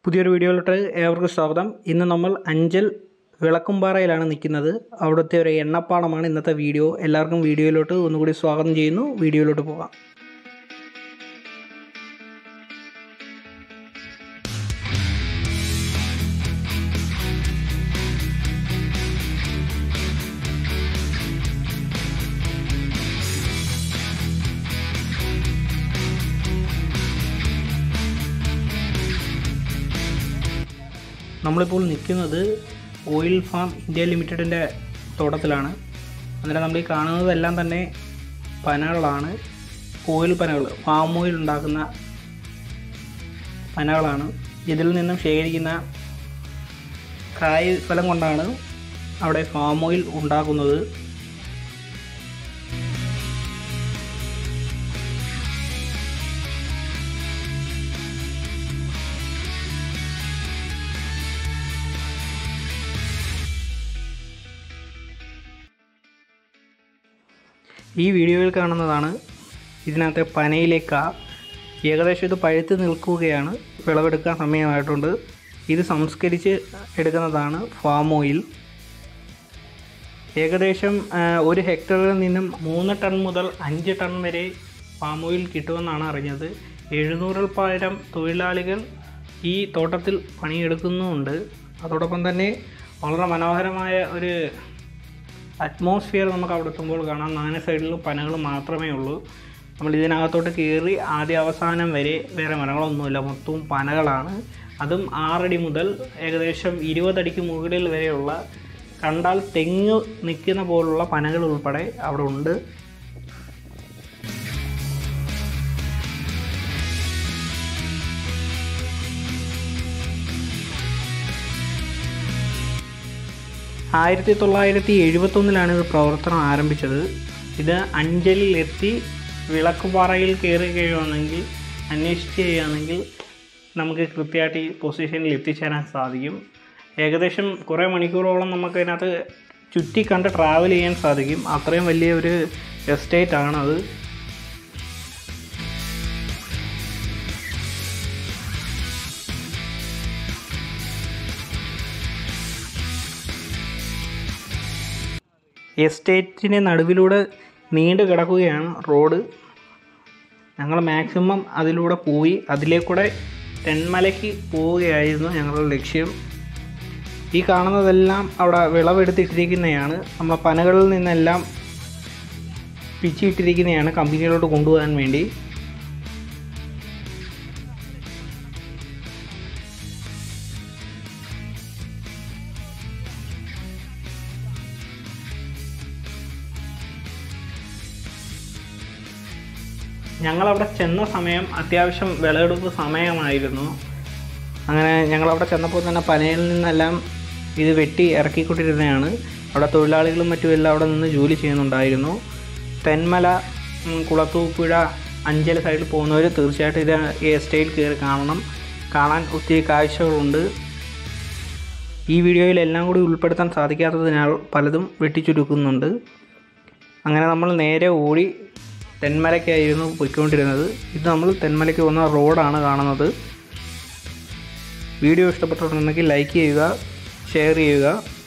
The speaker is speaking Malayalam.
പുതിയൊരു വീഡിയോയിലോട്ട് ഏവർക്കും സ്വാഗതം ഇന്ന് നമ്മൾ അഞ്ചൽ വിളക്കുംപാറയിലാണ് നിൽക്കുന്നത് അവിടുത്തെ ഒരു എണ്ണപ്പാടമാണ് ഇന്നത്തെ വീഡിയോ എല്ലാവർക്കും വീഡിയോയിലോട്ട് ഒന്നുകൂടി സ്വാഗതം ചെയ്യുന്നു വീഡിയോയിലോട്ട് പോകാം നമ്മളിപ്പോൾ നിൽക്കുന്നത് ഓയിൽ ഫാം ഇന്ത്യ ലിമിറ്റഡിൻ്റെ തോട്ടത്തിലാണ് അന്നേരം നമ്മൾ ഈ കാണുന്നതെല്ലാം തന്നെ പനകളാണ് ഓയിൽ പനകൾ ഫാം ഓയിൽ ഉണ്ടാക്കുന്ന പനകളാണ് ഇതിൽ നിന്നും ശേഖരിക്കുന്ന കായ് ഫലം കൊണ്ടാണ് അവിടെ ഫാം ഓയിൽ ഉണ്ടാക്കുന്നത് ഈ വീഡിയോയിൽ കാണുന്നതാണ് ഇതിനകത്തെ പനയിലേക്ക ഏകദേശം ഇത് പഴുത്ത് നിൽക്കുകയാണ് വിളവെടുക്കാൻ സമയമായിട്ടുണ്ട് ഇത് സംസ്കരിച്ച് എടുക്കുന്നതാണ് ഫാം ഓയിൽ ഏകദേശം ആ, ഒരു ഹെക്ടറിൽ നിന്നും മൂന്ന് ടൺ മുതൽ അഞ്ച് ടൺ വരെ ഫാം ഓയിൽ കിട്ടുമെന്നാണ് അറിഞ്ഞത് എഴുന്നൂറിൽ പരം തൊഴിലാളികൾ ഈ തോട്ടത്തിൽ പണിയെടുക്കുന്നുമുണ്ട് അതോടൊപ്പം തന്നെ വളരെ മനോഹരമായ ഒരു അറ്റ്മോസ്ഫിയർ നമുക്ക് അവിടെ എത്തുമ്പോൾ കാണാം നാല് സൈഡിലും പനകൾ മാത്രമേ ഉള്ളൂ നമ്മൾ ഇതിനകത്തോട്ട് കയറി ആദ്യ അവസാനം വരെ വേറെ മരങ്ങളൊന്നുമില്ല മൊത്തവും പനകളാണ് അതും ആറടി മുതൽ ഏകദേശം ഇരുപതടിക്ക് മുകളിൽ വരെയുള്ള കണ്ടാൽ തെങ്ങ് നിൽക്കുന്ന പോലുള്ള പനകൾ ഉൾപ്പെടെ അവിടെ ഉണ്ട് ആയിരത്തി തൊള്ളായിരത്തി എഴുപത്തൊന്നിലാണ് ഇത് പ്രവർത്തനം ആരംഭിച്ചത് ഇത് അഞ്ചലിൽ എത്തി വിളക്കുപാറയിൽ കയറി കഴിയുകയാണെങ്കിൽ അന്വേഷിച്ച് ചെയ്യുകയാണെങ്കിൽ നമുക്ക് കൃത്യമായിട്ട് ഈ പൊസിഷനിൽ എത്തിച്ചേരാൻ സാധിക്കും ഏകദേശം കുറേ മണിക്കൂറോളം നമുക്ക് അതിനകത്ത് ചുറ്റി കണ്ട് ട്രാവൽ ചെയ്യാൻ സാധിക്കും അത്രയും വലിയ ഒരു എസ്റ്റേറ്റ് ആണത് എസ്റ്റേറ്റിൻ്റെ നടുവിലൂടെ നീണ്ടു കിടക്കുകയാണ് റോഡ് ഞങ്ങൾ മാക്സിമം അതിലൂടെ പോയി അതിലേക്കൂടെ തെന്മലയ്ക്ക് പോവുകയായിരുന്നു ഞങ്ങളുടെ ലക്ഷ്യം ഈ കാണുന്നതെല്ലാം അവിടെ വിളവെടുത്തിട്ടിരിക്കുന്നതാണ് നമ്മൾ പനകളിൽ നിന്നെല്ലാം പിച്ചിയിട്ടിരിക്കുന്നതാണ് കമ്പനിയിലോട്ട് കൊണ്ടുപോകാൻ വേണ്ടി ഞങ്ങളവിടെ ചെന്ന സമയം അത്യാവശ്യം വിളവെടുപ്പ് സമയമായിരുന്നു അങ്ങനെ ഞങ്ങളവിടെ ചെന്നപ്പോൾ തന്നെ പനയിൽ നിന്നെല്ലാം ഇത് വെട്ടി ഇറക്കിക്കൊണ്ടിരുന്നതാണ് അവിടെ തൊഴിലാളികളും മറ്റും എല്ലാം അവിടെ നിന്ന് ജോലി ചെയ്യുന്നുണ്ടായിരുന്നു തെന്മല ഉം, കുളത്തൂപ്പുഴ അഞ്ചൽ സൈഡിൽ പോകുന്നവർ തീർച്ചയായിട്ടും ഇത് ഈ എസ്റ്റേറ്റ് കയറി കാണണം കാണാൻ ഒത്തിരി കാഴ്ചകളുണ്ട് ഈ വീഡിയോയിൽ എല്ലാം കൂടി ഉൾപ്പെടുത്താൻ സാധിക്കാത്തതിനാൽ പലതും വെട്ടിച്ചുരുക്കുന്നുണ്ട് അങ്ങനെ നമ്മൾ നേരെ ഓടി തെന്മലയ്ക്കായിരുന്നു പോയിക്കൊണ്ടിരുന്നത് ഇത് നമ്മൾ തെന്മലയ്ക്ക് പോകുന്ന റോഡാണ് കാണുന്നത് വീഡിയോ ഇഷ്ടപ്പെട്ടിട്ടുണ്ടെങ്കിൽ ലൈക്ക് ചെയ്യുക ഷെയർ ചെയ്യുക